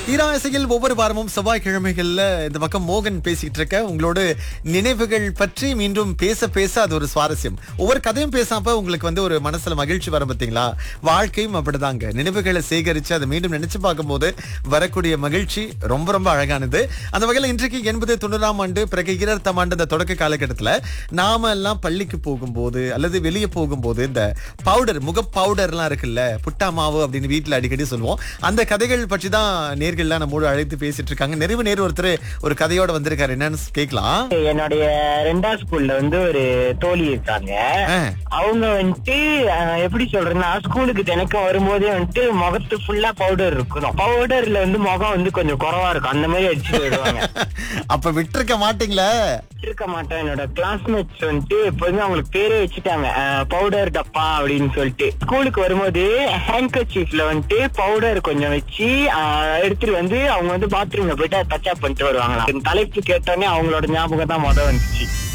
ஈராசையில் ஒவ்வொரு வாரமும் செவ்வாய்க்கிழமைகள்ல இந்த பக்கம் மோகன் பேசிட்டு இருக்க உங்களோட நினைவுகள் பற்றி மீண்டும் பேச பேச அது ஒரு சுவாரஸ்யம் ஒவ்வொரு கதையும் பேசாம உங்களுக்கு வந்து ஒரு மனசுல மகிழ்ச்சி வரும் பார்த்தீங்களா வாழ்க்கையும் அப்படிதாங்க நினைவுகளை சேகரிச்சு அதை மீண்டும் நினைச்சு பார்க்கும்போது வரக்கூடிய மகிழ்ச்சி ரொம்ப ரொம்ப அழகானது அந்த வகையில் இன்றைக்கு எண்பது தொண்ணூறாம் ஆண்டு பிறகு இருபத்தாம் ஆண்டு இந்த தொடக்க காலகட்டத்துல நாம எல்லாம் பள்ளிக்கு போகும்போது அல்லது வெளியே போகும்போது இந்த பவுடர் முக பவுடர்லாம் இருக்குல்ல புட்டா மாவு அப்படின்னு வீட்டுல அடிக்கடி சொல்லுவோம் அந்த கதைகள் பற்றி தான் நேர்கள்லாம் நம்மோடு அழைத்து பேசிட்டு இருக்காங்க நிறைவு நேர் ஒருத்தர் ஒரு கதையோட வந்திருக்காரு என்னன்னு கேட்கலாம் என்னுடைய ரெண்டாவது ஸ்கூல்ல வந்து ஒரு தோழி இருக்காங்க ஆ. அவங்க வந்துட்டு அஹ், எப்படி சொல்றேன்னா ஸ்கூலுக்கு தினக்கும் வரும்போதே வந்துட்டு முகத்து ஃபுல்லா பவுடர் இருக்கணும் பவுடர்ல வந்து முகம் வந்து கொஞ்சம் குறவா இருக்கும் அந்த மாதிரி அடிச்சுட்டு வருவாங்க அப்ப விட்டிருக்க மாட்டீங்களே இருக்க மாட்டேன் என்னோட கிளாஸ்மேட்ஸ் வந்துட்டு எப்போதுமே அவங்களுக்கு பேரே வச்சுட்டாங்க பவுடர் டப்பா அப்படின்னு சொல்லிட்டு ஸ்கூலுக்கு வரும்போது ஹேண்ட்கர்ச்சீஃப்ல வந்துட்டு பவுடர் கொஞ்சம் வச்சு அஹ், எடுத்துட்டு வந்து அவங்க வந்து பாத்ரூம்ல போயிட்டு டச் அப் பண்ணிட்டு வருவாங்களாம் இந்த தலைப்பு கேட்டோடனே அவங்களோட ஞாபகம் தான் முத வந்துச்சு